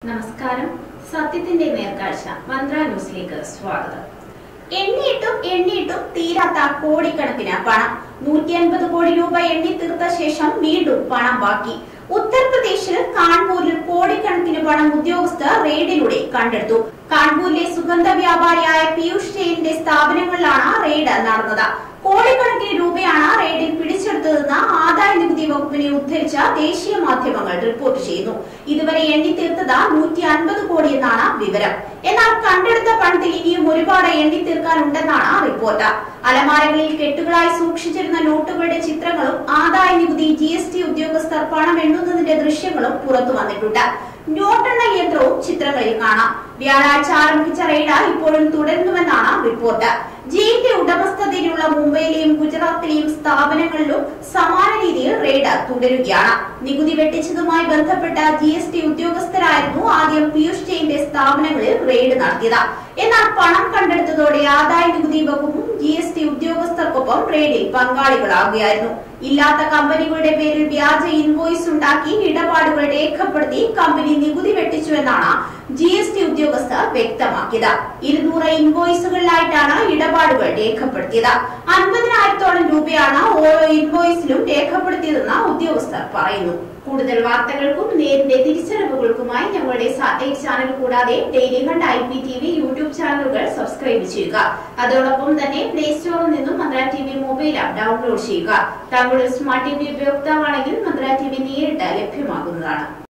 നമസ്കാരം സത്യത്തിന്റെ നേർക്കാഴ്ച മന്ത്ര ന്യൂസിലേക്ക് സ്വാഗതം എണ്ണിയിട്ടും എണ്ണിയിട്ടും തീരാത്ത കോടിക്കണക്കിന് പണം നൂറ്റി അൻപത് കോടി രൂപ എണ്ണി തീർത്ത ശേഷം വീണ്ടും പണം ബാക്കി ഉത്തർപ്രദേശിൽ കാൺപൂരിൽ കോടിക്കണക്കിന് പണം ഉദ്യോഗസ്ഥർ റെയ്ഡിലൂടെ കണ്ടെടുത്തു കാൺപൂരിലെ സുഗന്ധ വ്യാപാരിയായ പീയൂഷ് ജെയിനിന്റെ സ്ഥാപനങ്ങളിലാണ് റെയ്ഡ് നടന്നത് കോടിക്കണക്കിന് രൂപയാണ് റെയ്ഡിൽ പിടിച്ചെടുത്തതെന്ന് ആദായ നികുതി വകുപ്പിനെ ഉദ്ധരിച്ച ദേശീയ മാധ്യമങ്ങൾ റിപ്പോർട്ട് ചെയ്യുന്നു ഇതുവരെ എണ്ണി തീർത്തത് നൂറ്റി അൻപത് കോടി എന്നാണ് വിവരം എന്നാൽ കണ്ടെടുത്ത പണത്തിൽ ഇനിയും ഒരുപാട് എണ്ണി തീർക്കാനുണ്ടെന്നാണ് റിപ്പോർട്ട് അലമാരകളിൽ കെട്ടുകളായി സൂക്ഷിച്ചിരുന്ന നോട്ടുകളുടെ ചിത്രങ്ങളും ആദായ നികുതി ജി എസ് ടി ഉദ്യോഗസ്ഥർ പണം എണ്ണുന്നതിന്റെ ദൃശ്യങ്ങളും പുറത്തു വന്നിട്ടുണ്ട് നോട്ടെണ്ണ യന്ത്രവും ചിത്രങ്ങളിൽ കാണാം വ്യാഴാഴ്ച ആരംഭിച്ച റെയ്ഡ് ഇപ്പോഴും തുടരുന്നുവെന്നാണ് റിപ്പോർട്ട് ജയിലിന്റെ ഉടമസ്ഥതയിലുള്ള മുംബൈയിലെയും ഗുജറാത്തിലെയും സ്ഥാപനങ്ങളിലും സമാന രീതിയിൽ റെയ്ഡ് തുടരുകയാണ് നികുതി വെട്ടിച്ചതുമായി ബന്ധപ്പെട്ട ജി എസ് ടി ഉദ്യോഗസ്ഥരായിരുന്നു ആദ്യം പീയൂഷ് ജെയിന്റെ സ്ഥാപനങ്ങളിൽ റെയ്ഡ് നടത്തിയത് എന്നാൽ പണം കണ്ടെടുത്തതോടെ ആദായ നികുതി വകുപ്പും ജി എസ് ടി ഉദ്യോഗസ്ഥർക്കൊപ്പം റെയ്ഡിൽ പങ്കാളികളാവുകയായിരുന്നു ഇല്ലാത്ത കമ്പനികളുടെ പേരിൽ വ്യാജ ഇൻവോയ്സ് ഉണ്ടാക്കി ഇടപാടുകൾ രേഖപ്പെടുത്തി കമ്പനി നികുതി വെട്ടിച്ചുവെന്നാണ് ജി എസ് ടി ഉദ്യോഗസ്ഥർ വ്യക്തമാക്കിയത് ഇരുന്നൂറ് ഇൻവോയ്സുകളിലായിട്ടാണ് ഇടപാടുകൾ രേഖപ്പെടുത്തിയത് അൻപതിനായിരത്തോളം രൂപയാണ് ഓരോ ഇൻവോയ്സിലും രേഖപ്പെടുത്തിയതെന്ന് ഉദ്യോഗസ്ഥർ പറയുന്നു കൂടുതൽ വാർത്തകൾക്കും നേരിന്റെ തിരിച്ചറിവുകൾക്കുമായി ഞങ്ങളുടെ സാറ്റലൈറ്റ് ചാനൽ കൂടാതെ daily hunt I P T V YouTube ചാനലുകൾ സബ്സ്ക്രൈബ് ചെയ്യുക അതോടൊപ്പം തന്നെ പ്ലേ സ്റ്റോറിൽ നിന്നും Mantra T V mobile app download ചെയ്യുക താങ്കളുടെ സ്മാർട്ട് ടി വി ഉപയോക്താവാണെങ്കിൽ മന്ത്ര ടി വി നേരിട്ട് ലഭ്യമാകുന്നതാണ്